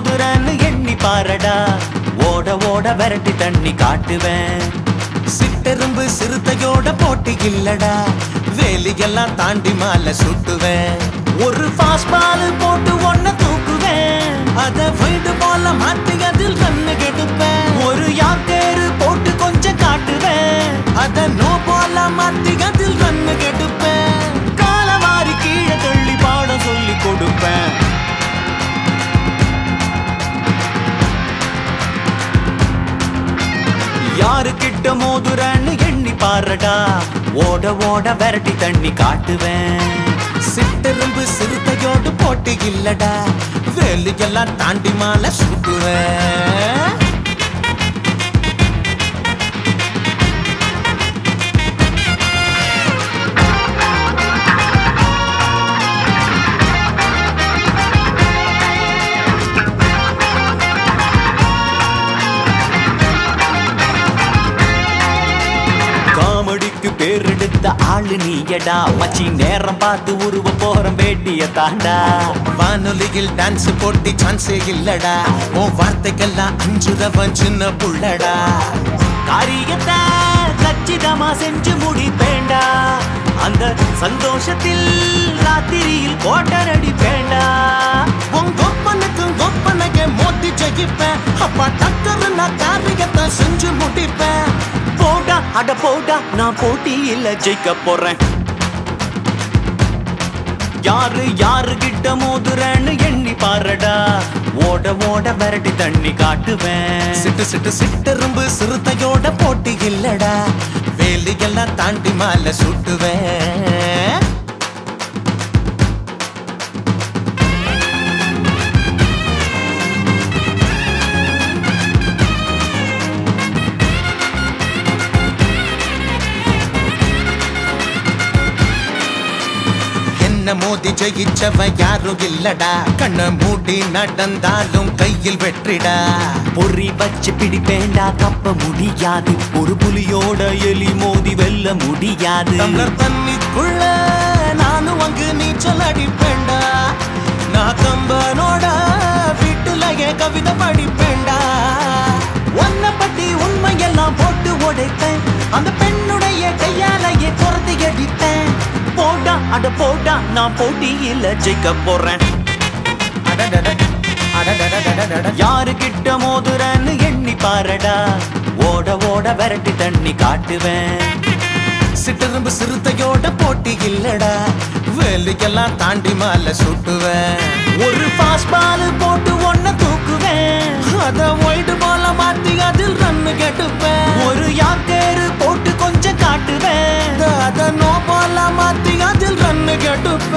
மோதுறன்னு எண்ணி பாரடா ஓட ஓட விரட்டி தண்ணி காட்டுவேன் சிட்டெரும்பு சிறுத்தையோட போட்டி இல்லடா வேலியெல்லாம் தாண்டி மாலை சுட்டுவேன் ஒரு ஃபாஸ்ட் பால் போட்டு ஒன்ன தூக்குவேன் அத வீடு போல மாத்தி அதில் கண்ணு கெடுப்பேன் ஒரு யாக்கேரு போட்டு கொஞ்சம் காட்டுவேன் அத நோ போல மாத்தி அதில் கண்ணு கெடுப்பேன் கால மாறி கீழே தள்ளி பாடம் சொல்லி கொடுப்பேன் யாரு கிட்ட மோதுறன்னு எண்ணி பாருடா ஓட ஓட விரட்டி தண்ணி காட்டுவேன் சிட்டெரும்பு சிறுத்தையோடு போட்டி இல்லடா வேலியெல்லாம் தாண்டி மாலை சுட்டுவேன் காமெடிக்கு பேர் எடுத்த ஆளு நீயடா மச்சி நேரம் பார்த்து உருவ போறோம் வேட்டிய தாண்டா வானொலியில் டான்ஸ் போட்டி சான்ஸே இல்லடா உன் வார்த்தைக்கெல்லாம் அஞ்சுதவன் சின்ன புள்ளடா காரியத்தை கச்சிதமா செஞ்சு முடிப்பேண்டா அந்த சந்தோஷத்தில் ராத்திரியில் கோட்டர் அடிப்பேண்டா உன் கொப்பனுக்கும் கொப்பனைய மோதி ஜெயிப்பேன் அப்பா டக்கரு நான் காரியத்தை செஞ்சு முடிப்பேன் போடா அட போடா நான் போட்டியில் ஜெயிக்க போறேன் யாரு யாரு கிட்ட மோதுறேன்னு எண்ணி பாருடா ஓட ஓட விரட்டி தண்ணி காட்டுவேன் சிட்டு சிட்டு சிட்டெரும்பு சிறுத்தையோட போட்டி இல்லடா வேலியெல்லாம் தாண்டி மாலை சுட்டுவேன் என்ன மோதி ஜெயிச்சவ யாரும் இல்லடா கண்ண மூடி நடந்தாலும் கையில் வெற்றிடா பொறி வச்சு பிடிப்பேண்டா தப்ப முடியாது ஒரு புலியோட எலி மோதி வெல்ல முடியாது டம்ளர் தண்ணிக்குள்ள நானும் அங்கு நீச்சல் அடிப்பேன்டா நான் கம்பனோட வீட்டுலயே கவிதை படிப்பேன்டா உன்னை பத்தி உண்மையெல்லாம் போட்டு உடைப்பேன் அந்த பெண்ணுடைய கையாலேயே துரத்தி அடிப்பேன் போடா அட போடா நான் போட்டியில் ஜெயிக்க போறேன் அடடட, அடடடடடட. யாரு கிட்ட மோதுறன்னு எண்ணி பாருடா ஓட ஓட விரட்டி தண்ணி காட்டுவேன் சிட்டெரும்பு சிறுத்தையோட போட்டி இல்லடா வேலிக்கெல்லாம் தாண்டி மாலை சுட்டுவேன் ஒரு ஃபாஸ்ட் பால் போட்டு ஒன்ன தூக்குவேன் அத ஒயிட் போல மாத்தி அதில் ரன்னு கெடுப்பேன் ஒரு யாக்கேரு போட்டு கொஞ்சம் காட்டுவேன் அத நோ போல மாத்தி அதில் ரன்னு கெடுப்பேன்